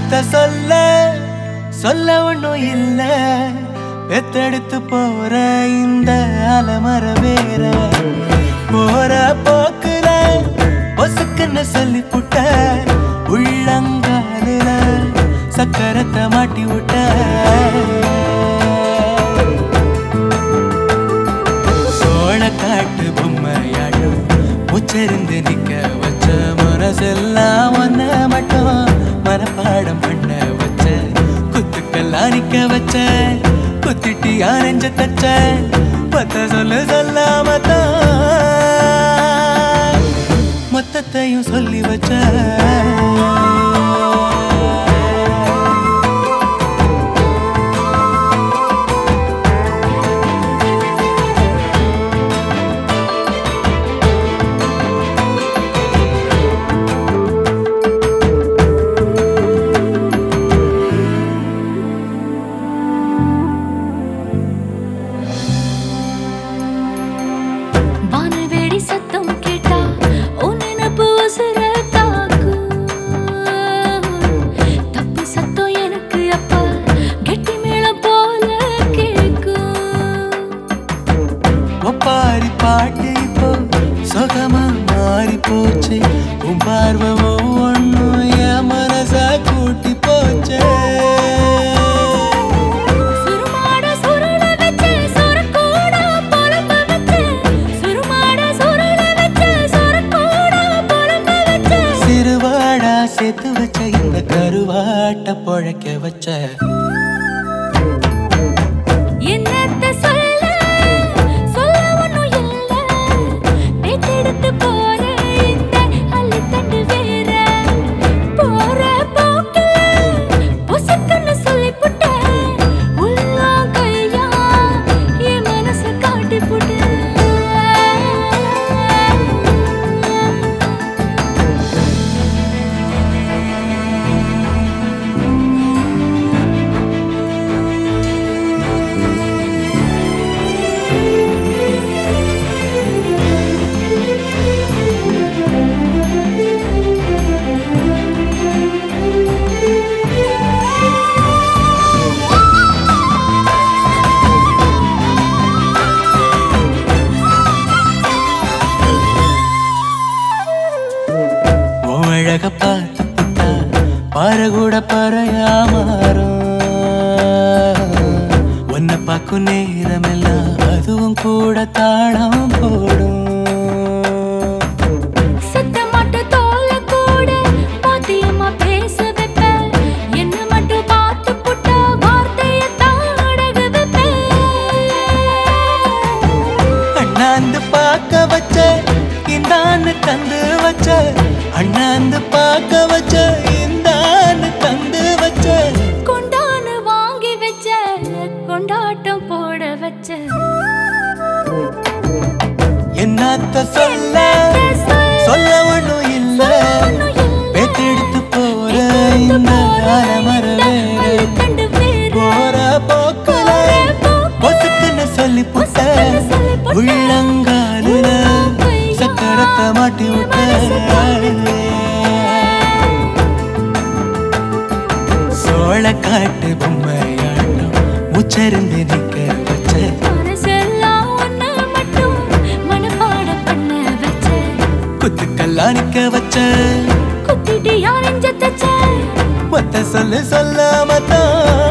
என்னத்த சொல்ல சொல்ல ஒண்ணும் இல்ல பெத்தெடுத்து போற இந்த அலமர வேற போற போக்குல பொசுக்குன்னு சொல்லி புட்ட உள்ளங்காலுல சக்கரத்தை மாட்டி விட்ட சோழ காட்டு பொம்மையாட்டம் உச்சரிந்து நிக்க வச்ச மனசெல்லாம் ஒன்ன மட்டும் மனப்பாடம் பண்ண வச்ச குத்துக்கெல்லாம் நிக்க வச்ச குத்திட்டி அரைஞ்ச தச்ச பத்த சொல்ல சொல்லாம மொத்தத்தையும் சொல்லி வச்ச வானவேடி சத்தம் கேட்டா உன் நினப்பு உசுர தாக்கும். தப்பு சத்தம் எனக்கு அப்ப கெட்டி மேளம் போல கேக்கும். ஒப்பாரி பாட்டு இப்போ சுகமா மாறி போச்சு உன் பார்வை ஒவ்வொன்னும் என் மனச கூட்டி போச்சே சுருமாட சுருள வச்சு சொரக்கூட பொழம்ப வச்சு. சுருமாட சுருள வச்சு சொரக்கூட பொழம்ப வச்சு. சிறுவாடா சேர்த்து வச்ச இந்த கருவாட்ட பொழைக்க வச்ச என்னத்த சொல்ல சொல்ல ஒண்ணும் இல்ல பேத்தெடுத்து போற இந்த அள்ளித்தண்டு வேற போற போக்குல பொசுக்குன்னு சொல்லி புட்ட உள்ளா கையா என் மனச காட்டி புட்ட உன் அழக பார்த்து புட்டா பாறை கூட பறையா மாறும் உன்னை பார்க்கும் நேரமெல்லாம் அதுவும் கூட தாளம் போடும் சத்தமாட்ட தோல கூட பாத்தியம்மா பேச வைப்ப என்ன மட்டும் பார்த்து புட்ட வார்த்தைய தாடக வைப்ப அண்ணாந்து பார்க்க வச்ச இந்தான்னு தந்து வச்ச அண்ணாந்து பார்க்க வச்ச இந்தான்னு தந்து வச்ச கொண்டான்னு வாங்கி வச்ச கொண்டாட்டம் போட வச்ச என்னத்த சொல்ல சொல்ல ஒண்ணும் இல்ல பெத்தெடுத்து போற இந்த அலமர வேற கண்டு வேற போற போக்குல பொசுக்குன்னு சொல்லி புட்ட உள்ளங்காலுல சக்கரத்தை மாட்டி விட்ட சோழ காட்டு பொம்மையாட்டம் உச்சரிந்து நிக்க வச்ச மனசெல்லாம் ஒண்ணு மட்டும் மனப்பாடம் பண்ண வச்ச குத்துக்கெல்லாம் நிக்க வச்ச குத்திட்டு யாரெஞ்ச தச்ச மொத்த சொல்லு சொல்லாம தான்